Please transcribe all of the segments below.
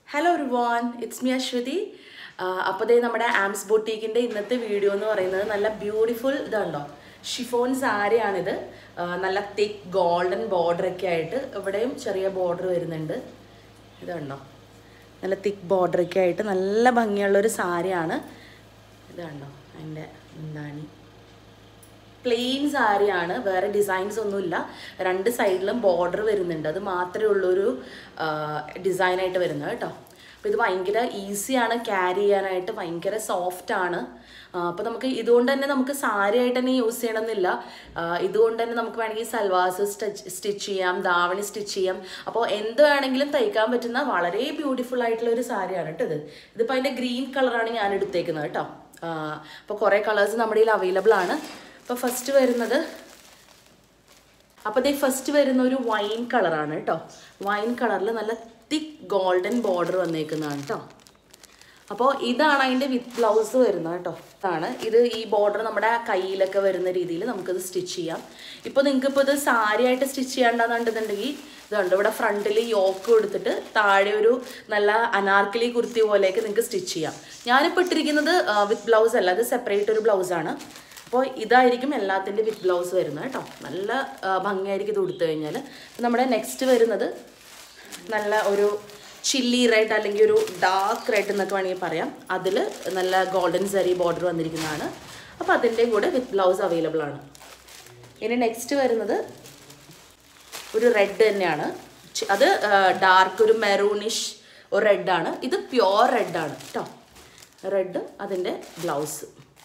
hello റിവോൺ it's me Ashwathi അപ്പോൾ ദേ നമ്മുടെ ആംസ് ബൊട്ടീക്കിൻ്റെ ഇന്നത്തെ വീഡിയോ എന്ന് പറയുന്നത് നല്ല ബ്യൂട്ടിഫുൾ ഇതുണ്ടോ ഷിഫോൺ സാരിയാണിത് ആ, നല്ല തിക്ക് ഗോൾഡൻ ബോർഡർ ഒക്കെ ആയിട്ട് ഇവിടെയും ചെറിയ ബോർഡർ വരുന്നുണ്ട് ഇതുണ്ടോ നല്ല തിക്ക് ബോർഡർ ഒക്കെ ആയിട്ട് നല്ല ഭംഗിയുള്ളൊരു സാരിയാണ് ഇതുണ്ടോ അതിൻ്റെ എന്താണ് പ്ലെയിൻ സാരിയാണ് വേറെ ഡിസൈൻസ് ഒന്നുമില്ല രണ്ട് സൈഡിലും ബോർഡർ വരുന്നുണ്ട് അത് മാത്രമേ ഉള്ളൊരു ഡിസൈനായിട്ട് വരുന്നത് കേട്ടോ അപ്പോൾ ഇത് ഭയങ്കര ഈസിയാണ് ക്യാരി ചെയ്യാനായിട്ട് ഭയങ്കര സോഫ്റ്റ് ആണ് അപ്പോൾ നമുക്ക് ഇതുകൊണ്ട് തന്നെ നമുക്ക് സാരി ആയിട്ട് തന്നെ യൂസ് ചെയ്യണമെന്നില്ല ആ, ഇതുകൊണ്ട് തന്നെ നമുക്ക് വേണമെങ്കിൽ സൽവാസ് സ്റ്റിച്ച് സ്റ്റിച്ച് ചെയ്യാം ദാവണി സ്റ്റിച്ച് ചെയ്യാം അപ്പോൾ എന്ത് വേണമെങ്കിലും തയ്ക്കാൻ പറ്റുന്ന വളരെ ബ്യൂട്ടിഫുൾ ആയിട്ടുള്ള ഒരു സാരിയാണ് കേട്ടോ ഇത് ഇതിപ്പോൾ അതിൻ്റെ ഗ്രീൻ കളറാണ് ഞാൻ എടുത്തേക്കുന്നത് കേട്ടോ അപ്പോൾ കുറേ കളേഴ്സ് നമ്മുടെ കയ്യിൽ അവൈലബിൾ ആണ് അപ്പോൾ ഫസ്റ്റ് വരുന്നത് അപ്പോൾ ദേ ഫസ്റ്റ് വരുന്ന ഒരു വൈൻ കളറാണ് കേട്ടോ വൈൻ കളറിൽ നല്ല തിക്ക് ഗോൾഡൻ ബോർഡർ വന്നേക്കുന്നതാണ് കേട്ടോ അപ്പോൾ ഇതാണ് അതിൻ്റെ വിത്ത് ബ്ലൗസ് വരുന്നത് കേട്ടോ ഇതാണ് ഇത് ഈ ബോർഡർ നമ്മുടെ കയ്യിലൊക്കെ വരുന്ന രീതിയിൽ നമുക്കിത് സ്റ്റിച്ച് ചെയ്യാം ഇപ്പോൾ നിങ്ങൾക്ക് ഇപ്പോൾ ഇത് സാരി ആയിട്ട് സ്റ്റിച്ച് ചെയ്യേണ്ടതെന്നുണ്ടെന്നുണ്ടെങ്കിൽ ഇതുണ്ട് ഇവിടെ ഫ്രണ്ടിൽ യോക്ക് കൊടുത്തിട്ട് താഴെ ഒരു നല്ല അനാർക്കലി കുർത്തി പോലെയൊക്കെ നിങ്ങൾക്ക് സ്റ്റിച്ച് ചെയ്യാം ഞാനിപ്പോൾ ഇട്ടിരിക്കുന്നത് വിത്ത് ബ്ലൗസ് അല്ല അത് സെപ്പറേറ്റ് ഒരു ബ്ലൗസാണ് അപ്പോൾ ഇതായിരിക്കും എല്ലാത്തിൻ്റെ വിത്ത് ബ്ലൗസ് വരുന്നത് കേട്ടോ നല്ല ആ, ഭംഗിയായിരിക്കും ഇത് കൊടുത്തു കഴിഞ്ഞാൽ നമ്മുടെ നെക്സ്റ്റ് വരുന്നത് നല്ല ഒരു ചില്ലി റെഡ് അല്ലെങ്കിൽ ഒരു ഡാർക്ക് റെഡ് എന്നൊക്കെ വേണമെങ്കിൽ പറയാം അതിൽ നല്ല ഗോൾഡൻ സരി ബോർഡർ വന്നിരിക്കുന്നതാണ് അപ്പോൾ അതിൻ്റെയും കൂടെ വിത്ത് ബ്ലൗസ് അവൈലബിൾ ആണ് ഇനി നെക്സ്റ്റ് വരുന്നത് ഒരു റെഡ് തന്നെയാണ് ചി- അത് ഡാർക്ക് ഒരു മെറൂണിഷ് ഒരു റെഡാണ് ഇത് പ്യോർ റെഡാണ് കേട്ടോ റെഡ് അതിൻ്റെ ബ്ലൗസ്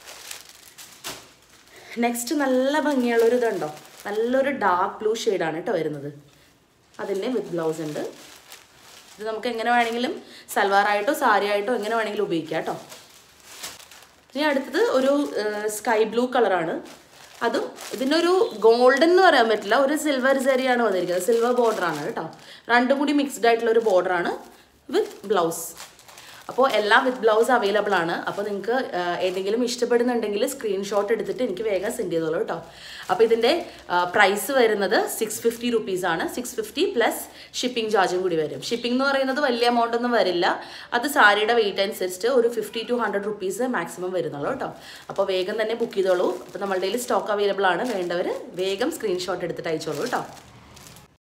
നെക്സ്റ്റ് നല്ല ഭംഗിയുള്ളൊരു ഇതുണ്ടോ നല്ലൊരു ഡാർക്ക് ബ്ലൂ ഷെയ്ഡാണ് കേട്ടോ വരുന്നത് അതിൻ്റെ വിത്ത് ബ്ലൗസ് ഉണ്ട് ഇത് നമുക്ക് എങ്ങനെ വേണമെങ്കിലും സൽവാറായിട്ടോ സാരി ആയിട്ടോ എങ്ങനെ വേണമെങ്കിലും ഉപയോഗിക്കാം കേട്ടോ ഇനി അടുത്തത് ഒരു സ്കൈ ബ്ലൂ കളറാണ് അതും ഇതിനൊരു ഗോൾഡൻ എന്ന് പറയാൻ പറ്റില്ല ഒരു സിൽവർ സെറിയാണ് വന്നിരിക്കുന്നത് സിൽവർ ബോർഡറാണ് കേട്ടോ രണ്ടും കൂടി മിക്സ്ഡ് ആയിട്ടുള്ള ഒരു ബോർഡറാണ് വിത്ത് ബ്ലൗസ് അപ്പോൾ എല്ലാം വിത്ത് ബ്ലൗസ് അവൈലബിൾ ആണ് അപ്പോൾ നിങ്ങൾക്ക് ഏതെങ്കിലും ഇഷ്ടപ്പെടുന്നുണ്ടെങ്കിൽ സ്ക്രീൻഷോട്ട് എടുത്തിട്ട് എനിക്ക് വേഗം സെൻഡ് ചെയ്തോളൂ കേട്ടോ അപ്പോൾ ഇതിൻ്റെ പ്രൈസ് വരുന്നത് സിക്സ് ഫിഫ്റ്റി റുപ്പീസാണ് സിക്സ് ഫിഫ്റ്റി പ്ലസ് ഷിപ്പിംഗ് ചാർജും കൂടി വരും ഷിപ്പിംഗ് എന്ന് പറയുന്നത് വലിയ എമൗണ്ട് ഒന്നും വരില്ല അത് സാരിയുടെ വെയിറ്റ് അനുസരിച്ച് ഒരു fifty to hundred rupees maximum വരുന്നുള്ളൂ കേട്ടോ അപ്പോൾ വേഗം തന്നെ ബുക്ക് ചെയ്തോളൂ അപ്പോൾ നമ്മളുടെ കയ്യിൽ സ്റ്റോക്ക് അവൈലബിൾ ആണ് വേണ്ടവർ വേഗം സ്ക്രീൻഷോട്ട് എടുത്തിട്ട് അയച്ചോളൂ കേട്ടോ